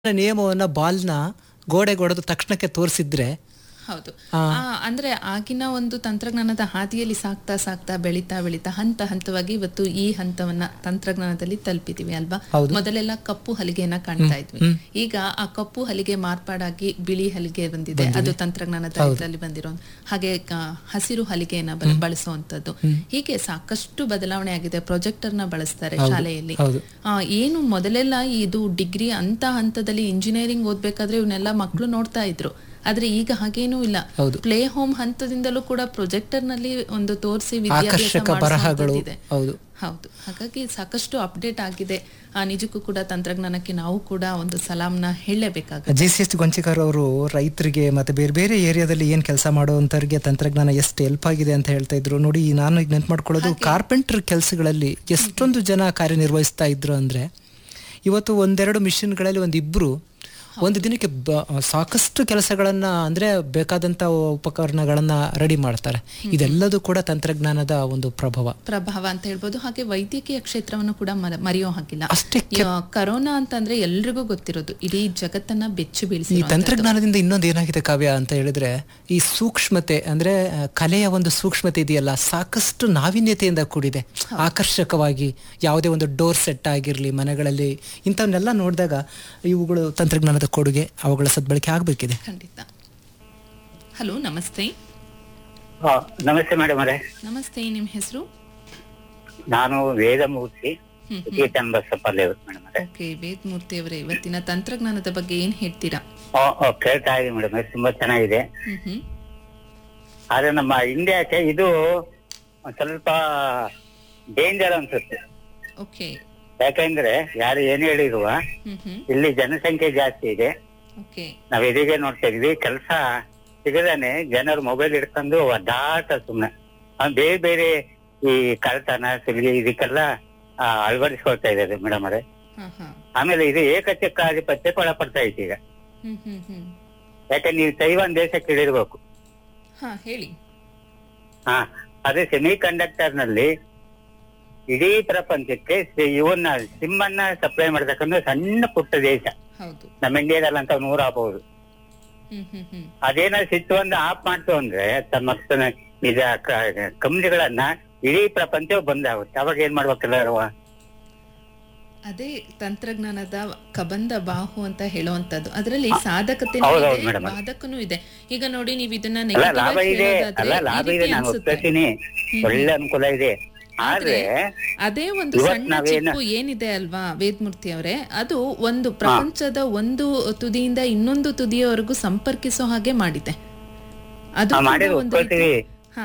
ನಿಯಮವನ್ನ ಬಾಲ್ನ ಗೋಡೆಗೆ ಹೊಡೆದು ತಕ್ಷಣಕ್ಕೆ ತೋರಿಸಿದ್ರೆ ಹೌದು ಆ, ಅಂದ್ರೆ ಆಗಿನ ಒಂದು ತಂತ್ರಜ್ಞಾನದ ಹಾದಿಯಲ್ಲಿ ಸಾಕ್ತಾ ಸಾಕ್ತಾ ಬೆಳೀತಾ ಬೆಳೀತಾ ಹಂತ ಹಂತವಾಗಿ ಇವತ್ತು ಈ ಹಂತವನ್ನ ತಂತ್ರಜ್ಞಾನದಲ್ಲಿ ತಲುಪಿದೀವಿ ಅಲ್ವಾ ಹೌದು. ಮೊದಲೆಲ್ಲ ಕಪ್ಪು ಹಲಿಗೆಯನ್ನ ಕಾಣ್ತಾ ಇದ್ವಿ ಈಗ ಆ ಕಪ್ಪು ಹಲಿಗೆ ಮಾರ್ಪಾಡಾಗಿ ಬಿಳಿ ಹಲಿಗೆ ಬಂದಿದೆ ಅದು ತಂತ್ರಜ್ಞಾನದ ಇದರಲ್ಲಿ ಬಂದಿರೋ ಹಾಗೆ ಕ- ಹಸಿರು ಹಲಿಗೆಯನ್ನ ಬ- ಬಳಸುವಂತದ್ದು ಹೀಗೆ ಸಾಕಷ್ಟು ಬದಲಾವಣೆ ಆಗಿದೆ ಪ್ರೊಜೆಕ್ಟರ್ ನ ಬಳಸ್ತಾರೆ ಶಾಲೆಯಲ್ಲಿ ಹೌದು. ಆ, ಏನು ಮೊದಲೆಲ್ಲ ಇದು ಡಿಗ್ರಿ ಅಂತ ಹಂತದಲ್ಲಿ ಇಂಜಿನಿಯರಿಂಗ್ ಓದ್ಬೇಕಾದ್ರೆ ಇವನ್ನೆಲ್ಲ ಮಕ್ಕಳು ನೋಡ್ತಾ ಇದ್ರು ಆದ್ರೆ ಈಗ ಹಾಗೇನೂ ಇಲ್ಲ ಹೌದು. ಪ್ಲೇ ಹೋಮ್ ಹಂತದಿಂದಲೂ ಕೂಡ ಪ್ರೊಜೆಕ್ಟರ್ ನಲ್ಲಿ ಒಂದು ತೋರಿಸಿ ಆಕರ್ಷಕ ಬರಹಗಳು ಇದೆ ಹೌದು ಹೌದು ಹಾಗಾಗಿ ಸಾಕಷ್ಟು ಅಪ್ಡೇಟ್ ಆಗಿದೆ ಆ, ನಿಜಕ್ಕೂ ಕೂಡ ತಂತ್ರಜ್ಞಾನಕ್ಕೆ ನಾವು ಕೂಡ ಒಂದು ಸಲಾಂನ ಹೇಳಲೇಬೇಕಾಗುತ್ತೆ ಜೆ ಸಿ ಎಸ್ ಗೊಂಚಿಕರ್ ಅವರು ರೈತರಿಗೆ ಮತ್ತೆ ಬೇರೆ ಬೇರೆ ಏರಿಯಾದಲ್ಲಿ ಏನ್ ಕೆಲಸ ಮಾಡುವಂತವ್ರಿಗೆ ತಂತ್ರಜ್ಞಾನ ಎಷ್ಟು ಹೆಲ್ಪ್ ಆಗಿದೆ ಅಂತ ಹೇಳ್ತಾ ಇದ್ರು ನೋಡಿ ನಾನು ಈಗ ನೆನ್ಪು ಮಾಡ್ಕೊಳ್ಳೋದು ಕಾರ್ಪೆಂಟರ್ ಕೆಲಸಗಳಲ್ಲಿ ಎಷ್ಟೊಂದು ಜನ ಕಾರ್ಯನಿರ್ವಹಿಸ್ತಾ ಇದ್ರು ಅಂದ್ರೆ ಇವತ್ತು ಒಂದೆರಡು ಮಿಷಿನ್ಗಳಲ್ಲಿ ಒಂದಿಬ್ರು ಒಂದು ದಿನಕ್ಕೆ ಬ- ಸಾಕಷ್ಟು ಕೆಲಸಗಳನ್ನ ಅಂದ್ರೆ ಬೇಕಾದಂತ ಉಪಕರಣಗಳನ್ನ ರೆಡಿ ಮಾಡ್ತಾರೆ ಇದೆಲ್ಲದೂ ಕೂಡ ತಂತ್ರಜ್ಞಾನದ ಒಂದು ಪ್ರಭಾವ ಪ್ರಭಾವ ಅಂತ ಹೇಳ್ಬೋದು ಹಾಗೆ ವೈದ್ಯಕೀಯ ಕ್ಷೇತ್ರವನ್ನು ಕೂಡ ಮರ- ಮರೆಯೋ ಹಾಗಿಲ್ಲ ಅಷ್ಟೇ ಯಾ- ಕರೋನಾ ಅಂತಂದ್ರೆ ಎಲ್ರಿಗೂ ಗೊತ್ತಿರೋದು ಇಡೀ ಜಗತ್ತನ್ನ ಬೆಚ್ಚಿ ಈ ಬೀಳಿಸಿ ತಂತ್ರಜ್ಞಾನದಿಂದ ಇನ್ನೊಂದು ಏನಾಗಿದೆ ಕಾವ್ಯ ಅಂತ ಹೇಳಿದ್ರೆ ಈ ಸೂಕ್ಷ್ಮತೆ ಅಂದ್ರೆ ಆ, ಕಲೆಯ ಒಂದು ಸೂಕ್ಷ್ಮತೆ ಇದೆಯಲ್ಲ ಸಾಕಷ್ಟು ನಾವೀನ್ಯತೆಯಿಂದ ಕೂಡಿದೆ ಆಕರ್ಷಕವಾಗಿ ಯಾವುದೇ ಒಂದು ಡೋರ್ ಸೆಟ್ ಆಗಿರ್ಲಿ ಮನೆಗಳಲ್ಲಿ ಇಂಥವನ್ನೆಲ್ಲ ನೋಡಿದಾಗ ಇವುಗಳು ತಂತ್ರಜ್ಞಾನದ ಕೊಡುಗೆ ಅವುಗಳ ಸದ್ಬಳಕೆ ಆಗ್ಬೇಕಿದೆ ಖಂಡಿತ ಹಲೋ ನಮಸ್ತೆ ಹಾ, ನಮಸ್ತೆ ಮೇಡಮ್ ಅವರೇ ನಮಸ್ತೆ ನಿಮ್ ಹೆಸರು ನಾನು ವೇದಮೂರ್ತಿ ಹ್ಮ್, ಕೀರ್ತನ್ ಬಸಪ್ಪ ಲೇಔಟ್ ಮೇಡಮ್ ಅವರೇ ಓಕೆ ವೇದಮೂರ್ತಿ ಅವರೇ ಇವತ್ತಿನ ತಂತ್ರಜ್ಞಾನದ ಬಗ್ಗೆ ಏನ್ ಹೇಳ್ತೀರಾ ಓ, ಓ, ಕೇಳ್ತಾ ಇದೀವಿ ಮೇಡಮ್ ತುಂಬಾ ಚೆನ್ನಾಗಿದೆ ಹ್ಮ್ ಹ್ಮ್ ಆದ್ರೆ ನಮ್ಮ ಇಂಡಿಯಾಕ್ಕೆ ಇದು ಒಂದ್ ಸ್ವಲ್ಪ ಡೇಂಜರ್ ಅನ್ಸುತ್ತೆ ಓಕೆ ಯಾಕಂದ್ರೆ ಯಾರು ಏನ್ ಹೇಳಿರುವ ಹ್ಮ್ ಹ್ಮ್ ಇಲ್ಲಿ ಜನಸಂಖ್ಯೆ ಜಾಸ್ತಿ ಇದೆ ಓಕೆ ನಾವ್ ಎದಿಗೆ ನೋಡ್ತಾ ಇದೀವಿ ಕೆಲಸ ಸಿಗದಾನೆ ಜನರು ಮೊಬೈಲ್ ಹಿಡ್ಕೊಂಡು ಒದ್ದಾಟ ಸುಮ್ನೆ ಆ, ಬೇರೆ ಬೇರೆ ಈ ಕಳ್ತನ ಸುಲಿಗೆ ಇದಕ್ಕೆಲ್ಲ ಆ, ಅಳವಡಿಸ್ಕೊಳ್ತಾ ಇದ್ದಾರೆ ಮೇಡಮ್ ಅವರೇ ಹಾ ಹಾ ಆಮೇಲೆ ಇದು ಏಕಚಕ್ರಾಧಿಪತ್ಯಕ್ಕೆ ಒಳಪಡ್ತಾ ಐತಿ ಈಗ ಹ್ಮ್ ಹ್ಮ್ ಹ್ಮ್ ಯಾಕಂದ್ರೆ ನೀವು ತೈವಾನ್ ದೇಶಕ್ಕೆ ಇಳಿರ್ಬೇಕು ಹಾ ಹೇಳಿ ಹಾ ಅದೇ ಸೆಮಿ ಕಂಡಕ್ಟರ್ ನಲ್ಲಿ ಇಡೀ ಪ್ರಪಂಚಕ್ಕೆ ಸಿ- ಇವನ್ನ ಸಿಮ್ ಅನ್ನ ಸಪ್ಲೈ ಮಾಡ್ತಕ್ಕಂಥ ಸಣ್ಣ ಪುಟ್ಟ ದೇಶ ಹೌದು ನಮ್ಮ ಇಂಡಿಯಾದಲ್ಲಿ ಅಂತ ನೂರ ಆಗ್ಬಹುದು ಹ್ಮ್ ಹ್ಮ್ ಹ್ಮ್ ಅದೇನೋ ಸಿಟ್ಟು ಒಂದು ಆಫ್ ಮಾಡ್ತು ಅಂದ್ರೆ ತಮ್ಮ ಸ- ನಿಜ ಕಂಪ್ನಿಗಳನ್ನ ಇಡೀ ಪ್ರಪಂಚ ಬಂದಾಗುತ್ತೆ ಅವಾಗ ಏನ್ ಮಾಡ್ಬೇಕಲ್ಲ ಅದೇ ತಂತ್ರಜ್ಞಾನದ ಕಬಂದ ಬಾಹು ಅಂತ ಹೇಳುವಂತದ್ದು ಅದರಲ್ಲಿ ಸಾಧಕತೆ ಹೌದು, ಹೌದು, madam. ಬಾಧಕನೂ ಇದೆ ಈಗ ನೋಡಿ ನೀವು ಇದನ್ನ ಅಲ್ಲ negative ಲಾಭ ಆಗಿ ಇದೆ ಹೇಳೋದಾದ್ರೆ ಅಲ್ಲ ಈ ಲಾಭ ರೀತಿ ಇದೆ ನಾನು ಅನ್ಸುತ್ತೆ. ಒಪ್ಕೊತೀನಿ ಒಳ್ಳೆ ಅನುಕೂಲ ಇದೆ ಆದ್ರೆ ಅದೇ ಒಂದು ಇವತ್ತು ಸಣ್ಣ ನಾವೇನ- ಚಿಪ್ಪು ಏನಿದೆ ಅಲ್ವಾ ವೇದಮೂರ್ತಿ ಅವರೇ ಅದು ಒಂದು ಪ್ರಪಂಚದ ಒಂದು ತುದಿಯಿಂದ ಇನ್ನೊಂದು ತುದಿಯವರೆಗೂ ಸಂಪರ್ಕಿಸೋ ಹಾಗೆ ಮಾಡಿದೆ ಅದು ಆ, ಕೂಡ ಮಾಡಿದ್ರೆ ಒಂದು ರೀತಿ- ಒಪ್ಕೊಳ್ತೀವಿ ಹಾ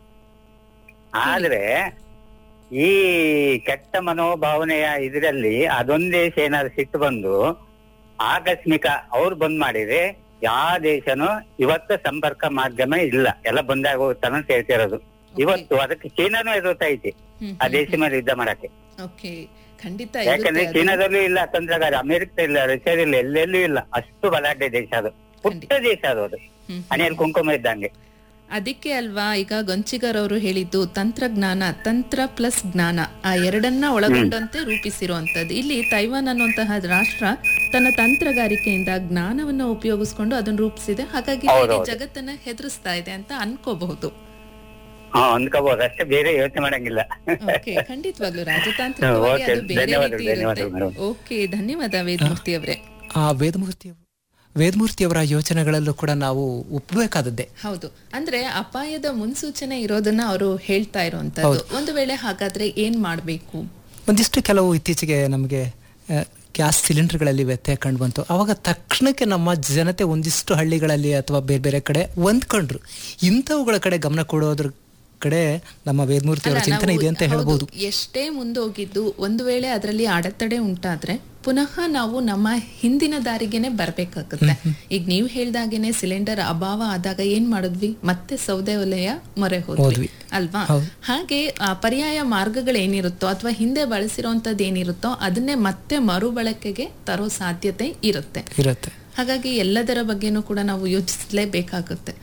ಆದ್ರೆ ಈ ಕೆಟ್ಟ ಮನೋಭಾವನೆಯ ಇದರಲ್ಲಿ ಅದೊಂದ್ ದೇಶ ಏನಾದ್ರು ಸಿಟ್ಟು ಬಂದು ಆಕಸ್ಮಿಕ ಅವ್ರು ಬಂದ್ ಮಾಡಿದ್ರೆ ಯಾವ ದೇಶನೂ ಇವತ್ತು ಸಂಪರ್ಕ ಮಾಧ್ಯಮ ಇಲ್ಲ ಎಲ್ಲ ಬಂದಾಗ ಹೋಗ್ತಾನ ಅಂತ ಹೇಳ್ತಿರೋದು ಇವತ್ತು ಅದಕ್ಕೆ ಚೀನಾನು ಎದುರುತ್ತೈತಿ ಹ್ಮ್ ಆ ದೇಶ ಮೇಲೆ ಯುದ್ಧ ಮಾಡಕ್ಕೆ ಓಕೆ ಖಂಡಿತ ಯಾಕಂದ್ರೆ ಇರುತ್ತೆ ಅದು. ಚೀನಾದಲ್ಲೂ ಇಲ್ಲ ತಂತ್ರಗಾರ ಅಮೆರಿಕ ಇಲ್ಲ ರಷ್ಯಾದಲ್ಲಿ ಎಲ್ಲೆಲ್ಲೂ ಇಲ್ಲ ಅಷ್ಟು ಬಲಾಢ್ಯ ದೇಶ ಅದು ಪುಟ್ಟ ದೇಶ ಅದು ಅದು ಹ್ಮ್. ಹಣೆಯಲ್ಲಿ ಕುಂಕುಮ ಇದ್ದಂಗೆ ಅದಕ್ಕೆ ಅಲ್ವಾ ಈಗ ಗೊಂಚಿಗರ್ ಅವರು ಹೇಳಿದ್ದು ತಂತ್ರಜ್ಞಾನ ತಂತ್ರ ಪ್ಲಸ್ ಜ್ಞಾನ ಆ ಎರಡನ್ನ ಒಳಗೊಂಡಂತೆ ರೂಪಿಸಿರುವಂತದ್ದು ಇಲ್ಲಿ ತೈವಾನ್ ಅನ್ನುವಂತಹ ರಾಷ್ಟ್ರ ತನ್ನ ತಂತ್ರಗಾರಿಕೆಯಿಂದ ಜ್ಞಾನವನ್ನ ಉಪಯೋಗಿಸ್ಕೊಂಡು ಅದನ್ನ ರೂಪಿಸಿದೆ ಹಾಗಾಗಿ ಇಡೀ ಜಗತ್ತನ್ನ ಹೆದರಿಸ್ತಾ ಇದೆ ಅಂತ ಅನ್ಕೋಬಹುದು ಹಾ ಅಂದ್ಕೋಬಹುದು ಅಷ್ಟೇ ಬೇರೆ ಯೋಚನೆ ಮಾಡಂಗಿಲ್ಲ ಓಕೆ ಖಂಡಿತವಾಗ್ಲು ರಾಜತಾಂತ್ರಿಕವಾಗಿ Okay, ಅದು ಬೇರೆ ಧನ್ಯವಾದಗಳು, ರೀತಿ ಇರುತ್ತೆ ಧನ್ಯವಾದಗಳು, madam. ಓಕೆ ಧನ್ಯವಾದ ವೇದಮೂರ್ತಿ ಅವರೇ ಆ ವೇದಮೂರ್ತಿ ವೇದಮೂರ್ತಿಯವರ ಯೋಚನೆಗಳಲ್ಲೂ ಕೂಡ ನಾವು ಒಪ್ಪಬೇಕಾದದ್ದೇ ಹೌದು ಅಂದ್ರೆ ಅಪಾಯದ ಮುನ್ಸೂಚನೆ ಇರೋದನ್ನ ಅವರು ಹೇಳ್ತಾ ಇರುವಂತದ್ದು ಒಂದು ವೇಳೆ ಹಾಗಾದ್ರೆ ಏನ್ ಮಾಡ್ಬೇಕು ಒಂದಿಷ್ಟು ಕೆಲವು ಇತ್ತೀಚೆಗೆ ನಮಗೆ ಗ್ಯಾಸ್ ಸಿಲಿಂಡರ್ಗಳಲ್ಲಿ ವ್ಯತ್ಯಯ ಕಂಡು ಬಂತು ಅವಾಗ ತಕ್ಷಣಕ್ಕೆ ನಮ್ಮ ಜನತೆ ಒಂದಿಷ್ಟು ಹಳ್ಳಿಗಳಲ್ಲಿ ಅಥವಾ ಬೇರೆ ಬೇರೆ ಕಡೆ ಹೊಂದ್ಕೊಂಡ್ರು ಇಂಥವುಗಳ ಕಡೆ ಗಮನ ಕೊಡೋದ್ರ ಕಡೆ ನಮ್ಮ ವೇದಮೂರ್ತಿ ಅವರ ಅಲ್ಲ, ಚಿಂತನೆ ನಾವು- ಇದೆ ಅಂತ ಹೌದು, ಹೇಳ್ಬೋದು ಎಷ್ಟೇ ಮುಂದೋಗಿದ್ದು ಒಂದು ವೇಳೆ ಅದರಲ್ಲಿ ಅಡೆತಡೆ ಉಂಟಾದ್ರೆ ಪುನಃ ನಾವು ನಮ್ಮ ಹಿಂದಿನ ದಾರಿಗೆನೆ ಬರ್ಬೇಕಾಗುತ್ತೆ ಈಗ ನೀವು ಹೇಳ್ದಾಗೇನೆ ಸಿಲಿಂಡರ್ ಅಭಾವ ಆದಾಗ ಏನ್ ಮಾಡಿದ್ವಿ ಮತ್ತೆ ಸೌದೆ ಒಲೆಯ ಮೊರೆ ಹೋದ್ವಿ ಹೋದ್ವಿ. ಅಲ್ವಾ ಹೌದು. ಹಾಗೆ ಆ ಪರ್ಯಾಯ ಮಾರ್ಗಗಳೇನಿರುತ್ತೋ ಅಥವಾ ಹಿಂದೆ ಬಳಸಿರೋಂಥದ್ದು ಏನಿರುತ್ತೋ ಅದನ್ನೇ ಮತ್ತೆ ಮರುಬಳಕೆಗೆ ತರೋ ಸಾಧ್ಯತೆ ಇರುತ್ತೆ ಇರುತ್ತೆ ಹಾಗಾಗಿ ಎಲ್ಲದರ ಬಗ್ಗೆನೂ ಕೂಡ ನಾವು ಯೋಚಿಸಲೇಬೇಕಾಗುತ್ತೆ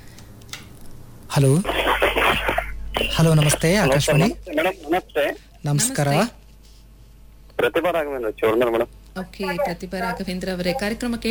ಹಲೋ ಹಲೋ ನಮಸ್ತೆ ಆಕಾಶವಾಣಿ ಮೇಡಮ್ ನಮಸ್ತೆ ನಮಸ್ಕಾರ ನಮಸ್ತೆ. ಪ್ರತಿಭಾ ರಾಘವೇಂದ್ರ ಚೋರ್ನರ್ ಮೇಡಮ್ ಓಕೆ ಪ್ರತಿಭಾ ರಾಘವೇಂದ್ರ ಅವರೇ ಕಾರ್ಯಕ್ರಮ